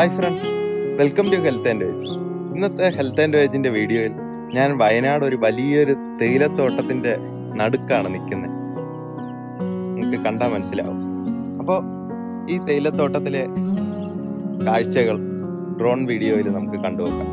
hi friends welcome to health and veg ഇന്നത്തെ health and വേജിന്റെ വീഡിയോയിൽ ഞാൻ വയനാട് ഒരു വലിയൊരു തേയിലത്തോട്ടത്തിന്റെ നടുക്കാണ് നിൽക്കുന്നത് നിങ്ങൾക്ക് കണ്ടാൽ മനസ്സിലാവും അപ്പോൾ ഈ തേയിലത്തോട്ടത്തിലെ കാഴ്ചകൾ ഡ്രോൺ വീഡിയോയിൽ നമുക്ക് കണ്ടുനോക്കാം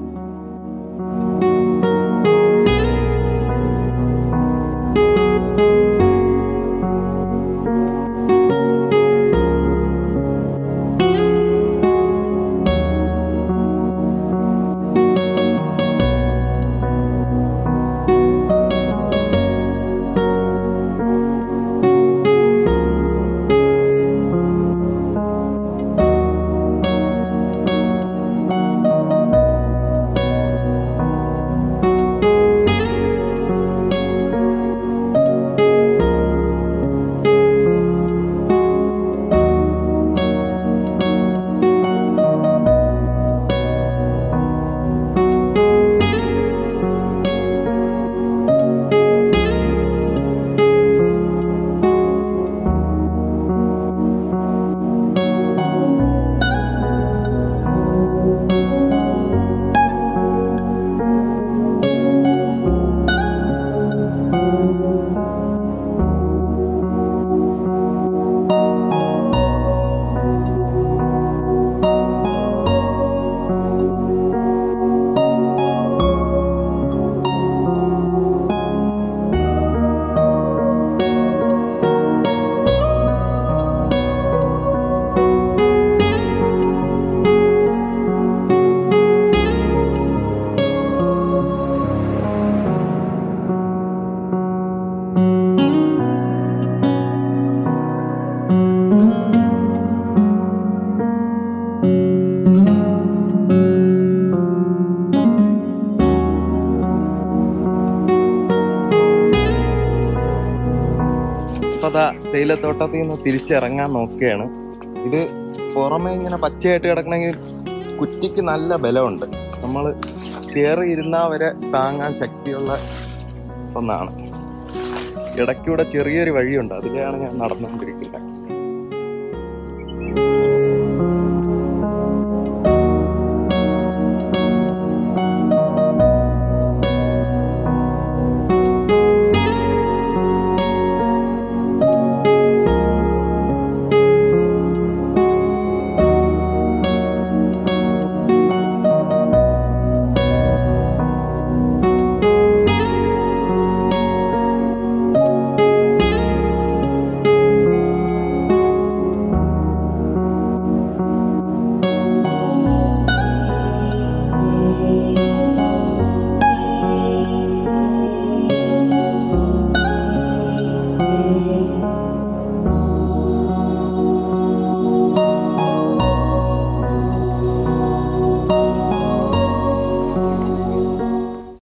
അപ്പൊ അതാ തേയിലത്തോട്ടത്തിൽ നിന്ന് തിരിച്ചിറങ്ങാൻ നോക്കുകയാണ് ഇത് പുറമെ ഇങ്ങനെ പച്ചയായിട്ട് കിടക്കണമെങ്കിൽ കുറ്റിക്ക് നല്ല ബലമുണ്ട് നമ്മൾ കയറി ഇരുന്നാൽ വരെ താങ്ങാൻ ശക്തിയുള്ള ഒന്നാണ് ഇടയ്ക്കൂടെ ചെറിയൊരു വഴിയുണ്ട് അതിലെയാണ് ഞാൻ നടന്നുകൊണ്ടിരിക്കുന്നത്